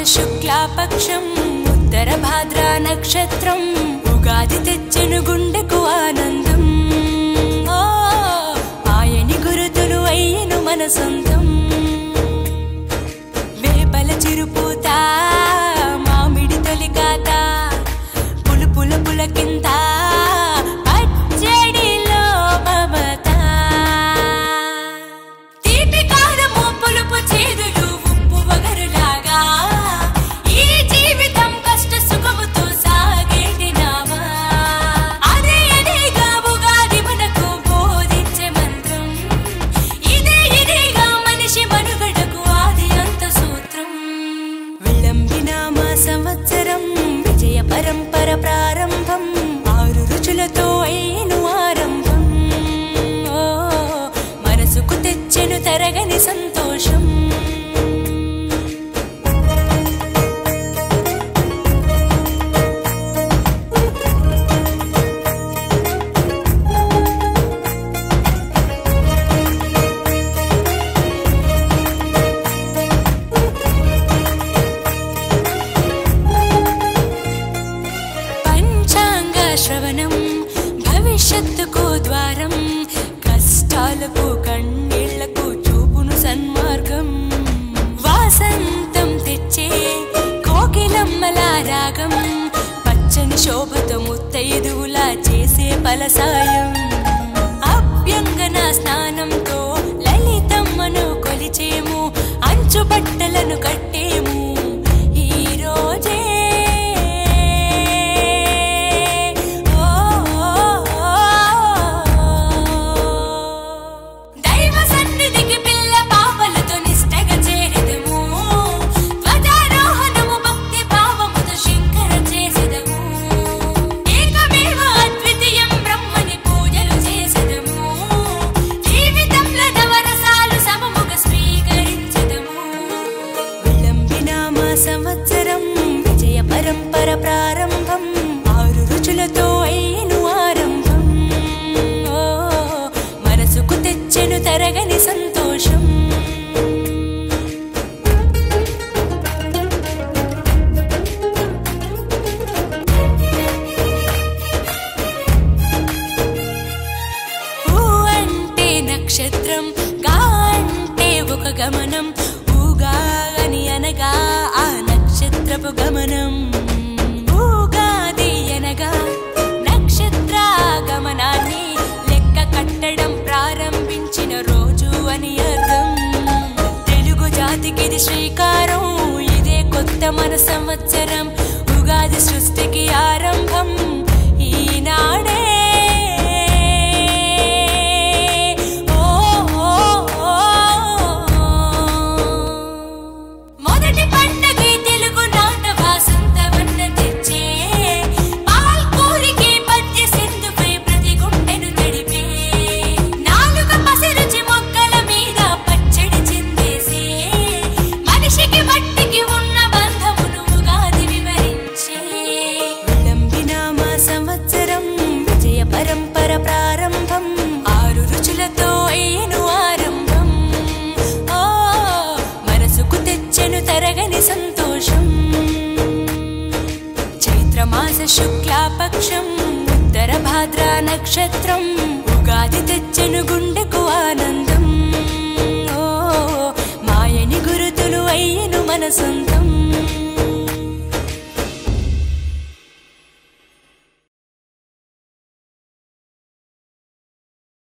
శుక్లాపక్షం ఉత్తర భాద్ర నక్షత్రం ఉగాది తెచ్చెను గుండెకు ఆనందం ఓ ఆయని గురుతులు అయ్యను మన సొంతం వేపల చిరుపూత మామిడి తొలికాత పులుపుల పులకింత పచ్చడిలో మమత తీపి కారము పులుపు చేదులు ఉప్పు వగరులాగా ఈ జీవితం కష్ట సుఖముతో సాగేటి నావా అదే అదేగా ఉగాది మనకు బోధించే మంత్రం ఇదే ఇదేగా మనిషి మనుగడకు ఆది అంత సూత్రం విళంబినామ సంవత్సరం విజయ పరంపర ప్రారంభం ఆరు రుచులతో అయిను ఆరంభం ఓ మనసుకు తెచ్చెను తరగని సంతోషం పంచాంగ శ్రవణం భవిష్యత్తుకు ద్వారం కష్టాలకు కన్నీళ్లకు చూపును సన్మార్గం వాసంతం తెచ్చే కోకిలమ్మల రాగం పచ్చని శోభతో ముత్తైదువులా చేసే ఫలసాయం అభ్యంగన స్నానంతో లలితమ్మను కొలిచేము అంచు బట్టలను కట్టేము ఈ రోజే ఓ, దైవ సన్నిధికి పిల్ల పాపలతో నిష్టగా చేరెదము ధ్వజారోహణము భక్తి భావముతో శంకర చేసెదము ఏకమేవ అద్వితీయం బ్రహ్మని పూజలు చేసెదము జీవితంలో నవరసాలు సమముగా స్వీకరించెదము విళంబినామ సంవత్సరం విజయ పరంపర ప్రారంభం ఆరు రుచులతో అయిను ఆరంభం ఓ మనసుకు తెచ్చెను తరగని సంతోషం ఊ అంటే నక్షత్రం గా అంటే ఒక గమనం ఊగా అని అనగా ఆ నక్షత్రపు గమనం ఊగాది అనగా నక్షత్ర గమనాన్ని లెక్క కట్టడం ప్రారంభించిన రోజు అని అర్థం తెలుగు జాతికి ఇది శ్రీకారం ఇదే కొత్త మన సంవత్సరం ఉగాది సృష్టికి ఆరంభం ఈనాడే ఓ, ఓ, ఓ, ఓ. మొదటి పండగ తెలుగు నాట వాసంతవన్న తెచ్చే పాల్కూరికి పద్య సింధుపై ప్రతి గుండెను తడిపే నాలుక పసిరుచి మొక్కల మీద పచ్చడి చిందేసే మనిషికి మట్టికి ఉన్న బంధమును ఉగాది వివరించే విళంబినామ సంవత్సరం విజయ పరంపర ప్రారంభం ఆరు రుచులతో అయ్యను ఆరంభం ఓ మనసుకు తెచ్చెను తరగని సంతోషం చైత్రమాస శుక్లాపక్షం ఉత్తర భాద్ర నక్షత్రం ఉగాది తెచ్చెను గుండెకు ఆనందం ఓ మాయని గురుతులు అయ్యను మన సొంతం